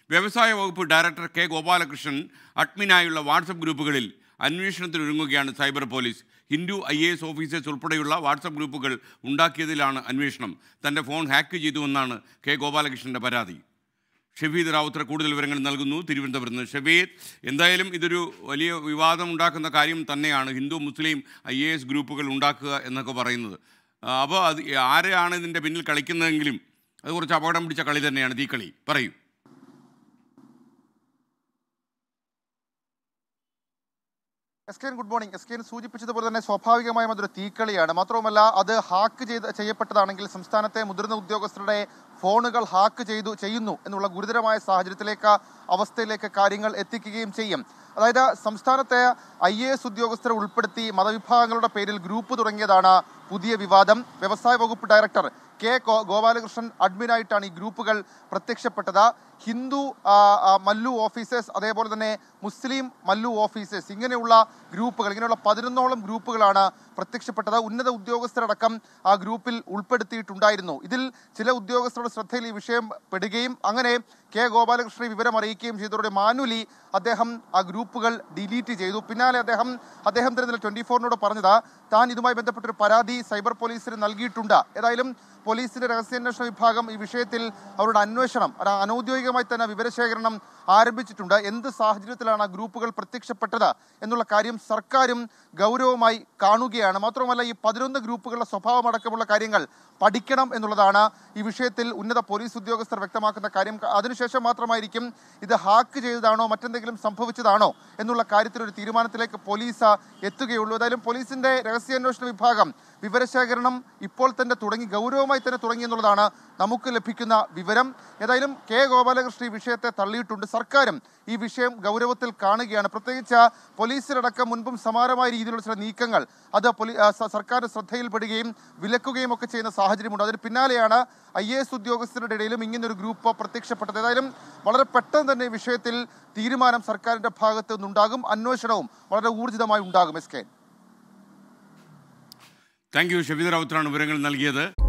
വ്യവസായ വകുപ്പ് director K Gopalakrishnan അഡ്മിനായുള്ള വാട്സപ്പ് ഗ്രൂപ്പുകളിൽ അന്വേഷണത്തിനൊരുങ്ങുകയാണ് cyber police Hindu I A S officers ഉൾപ്പെടെയുള്ള വാട്സപ്പ് ഗ്രൂപ്പുകൾ ഉണ്ടാക്കിയതിലാണ് അന്വേഷണം തൻ്റെ ഫോൺ ഹാക്ക് ചെയ്തുവെന്നാണ് കെ ഗോപാലകൃഷ്ണൻ്റെ പരാതി ഷെഫീദ് റാവുത്തർ കൂടുതൽ വിവരങ്ങൾ നൽകുന്നു തിരുവനന്തപുരത്ത് നിന്ന് ഷെഫീദ് എന്തായാലും ഇതൊരു വലിയ വിവാദം ഉണ്ടാക്കുന്ന കാര്യം തന്നെയാണ് Hindu Muslim I A S ഗ്രൂപ്പുകൾ ഉണ്ടാക്കുക എന്നൊക്കെ പറയുന്നത് ആ, അപ്പോൾ അത് ആരെയാണ് ഇതിൻ്റെ പിന്നിൽ കളിക്കുന്നതെങ്കിലും അത് കുറച്ച് അപകടം പിടിച്ച കളി തന്നെയാണ് തീക്കളി പറയൂ S K good morning S K സൂചിപ്പിച്ചതുപോലെ തന്നെ സ്വാഭാവികമായും അതൊരു തീക്കളിയാണ് മാത്രവുമല്ല അത് ഹാക്ക് ചെയ്ത് ചെയ്യപ്പെട്ടതാണെങ്കിൽ സംസ്ഥാനത്തെ മുതിർന്ന ഉദ്യോഗസ്ഥരുടെ ഫോണുകൾ ഹാക്ക് ചെയ്തു ചെയ്യുന്നു എന്നുള്ള ഗുരുതരമായ സാഹചര്യത്തിലേക്ക് അവസ്ഥയിലേക്ക് കാര്യങ്ങൾ എത്തിക്കുകയും ചെയ്യും അതായത് സംസ്ഥാനത്തെ ഐ എ എസ് ഉദ്യോഗസ്ഥരെ ഉൾപ്പെടുത്തി മതവിഭാഗങ്ങളുടെ പേരിൽ ഗ്രൂപ്പ് തുടങ്ങിയതാണ് പുതിയ വിവാദം വ്യവസായ വകുപ്പ് ഡയറക്ടർ കെ ഗോ- ഗോപാലകൃഷ്ണൻ അഡ്മിനായിട്ടാണ് ഈ ഗ്രൂപ്പുകൾ പ്രത്യക്ഷപ്പെട്ടത് ഹിന്ദു ആ, ആ, മല്ലു ഓഫീസേഴ്സ് അതേപോലെ തന്നെ മുസ്ലിം മല്ലു ഓഫീസേഴ്സ് ഇങ്ങനെയുള്ള ഗ്രൂപ്പുകൾ ഇങ്ങനെയുള്ള പതിനൊന്നോളം ഗ്രൂപ്പുകളാണ് പ്രത്യക്ഷപ്പെട്ടത് ഉന്നത ഉദ്യോഗസ്ഥരടക്കം ആ ഗ്രൂപ്പിൽ ഉൾപ്പെടുത്തിയിട്ടുണ്ടായിരുന്നു ഇതിൽ ചില ഉദ്യോഗസ്ഥരുടെ ശ്രദ്ധയിൽ ഈ വിഷയം പെടുകയും അങ്ങനെ കെ ഗോപാലകൃഷ്ണനെ വിവരം അറിയിക്കുകയും ചെയ്തതോടെ മാനുലി അദ്ദേഹം ആ ഗ്രൂപ്പുകൾ ഡിലീറ്റ് ചെയ്തു പിന്നാലെ അദ്ദേഹം അദ്ദേഹം തന്നെ ട്വന്റി ഫോറിനോട് പറഞ്ഞത് താൻ ഇതുമായി ബന്ധപ്പെട്ടൊരു പരാതി സൈബർ പോലീസിന് നൽകിയിട്ടുണ്ട് ഏതായാലും പോലീസിന്റെ രഹസ്യാന്വേഷണ വിഭാഗം ഈ വിഷയത്തിൽ അവരുടെ അന്വേഷണം അത് അനൗദ്യോഗികമായി തന്നെ വിവരശേഖരണം ആരംഭിച്ചിട്ടുണ്ട് എന്ത് സാഹചര്യത്തിലാണ് ആ ഗ്രൂപ്പുകൾ പ്രത്യക്ഷപ്പെട്ടത് എന്നുള്ള കാര്യം സർക്കാരും ഗൗരവമായി കാണുകയാണ് മാത്രമല്ല ഈ പതിനൊന്ന് ഗ്രൂപ്പുകളുടെ സ്വഭാവമടക്കമുള്ള കാര്യങ്ങൾ പഠിക്കണം എന്നുള്ളതാണ് ഈ വിഷയത്തിൽ ഉന്നത പോലീസ് ഉദ്യോഗസ്ഥർ വ്യക്തമാക്കുന്ന കാര്യം അതിനുശേഷം മാത്രമായിരിക്കും ഇത് ഹാക്ക് ചെയ്തതാണോ മറ്റെന്തെങ്കിലും സംഭവിച്ചതാണോ എന്നുള്ള കാര്യത്തിൽ ഒരു തീരുമാനത്തിലേക്ക് പോലീസ് എത്തുകയുള്ളൂ ഏതായാലും പോലീസിന്റെ രഹസ്യാന്വേഷണ വിഭാഗം വിവരശേഖരണം ഇപ്പോൾ തന്നെ തുടങ്ങി ഗൗരവമായി തന്നെ തുടങ്ങി എന്നുള്ളതാണ് നമുക്ക് ലഭിക്കുന്ന വിവരം ഏതായാലും കെ ഗോപാലകൃഷ്ണൻ ഈ വിഷയത്തെ തള്ളിയിട്ടുണ്ട് സർക്കാരും ഈ വിഷയം ഗൗരവത്തിൽ കാണുകയാണ് പ്രത്യേകിച്ച് പോലീസിലടക്കം മുൻപും സമാനമായ രീതിയിലുള്ള ചില നീക്കങ്ങൾ അത് പോലീ- ആ, സ- സർക്കാരിന്റെ ശ്രദ്ധയിൽപ്പെടുകയും വിലക്കുകയും ഒക്കെ ചെയ്യുന്ന സാഹചര്യമുണ്ട് അതിന് പിന്നാലെയാണ് ഐ എ എസ് ഉദ്യോഗസ്ഥരുടെ ഇടയിലും ഇങ്ങനൊരു ഗ്രൂപ്പ് പ്രത്യക്ഷപ്പെട്ടത് ഏതായാലും വളരെ പെട്ടെന്ന് തന്നെ ഈ വിഷയത്തിൽ തീരുമാനം സർക്കാരിന്റെ ഭാഗത്ത് നിന്നുണ്ടാകും അന്വേഷണവും വളരെ ഊർജിതമായി ഉണ്ടാകും S K thank you Shefeed റാവുത്തറാണ് വിവരങ്ങൾ നൽകിയത്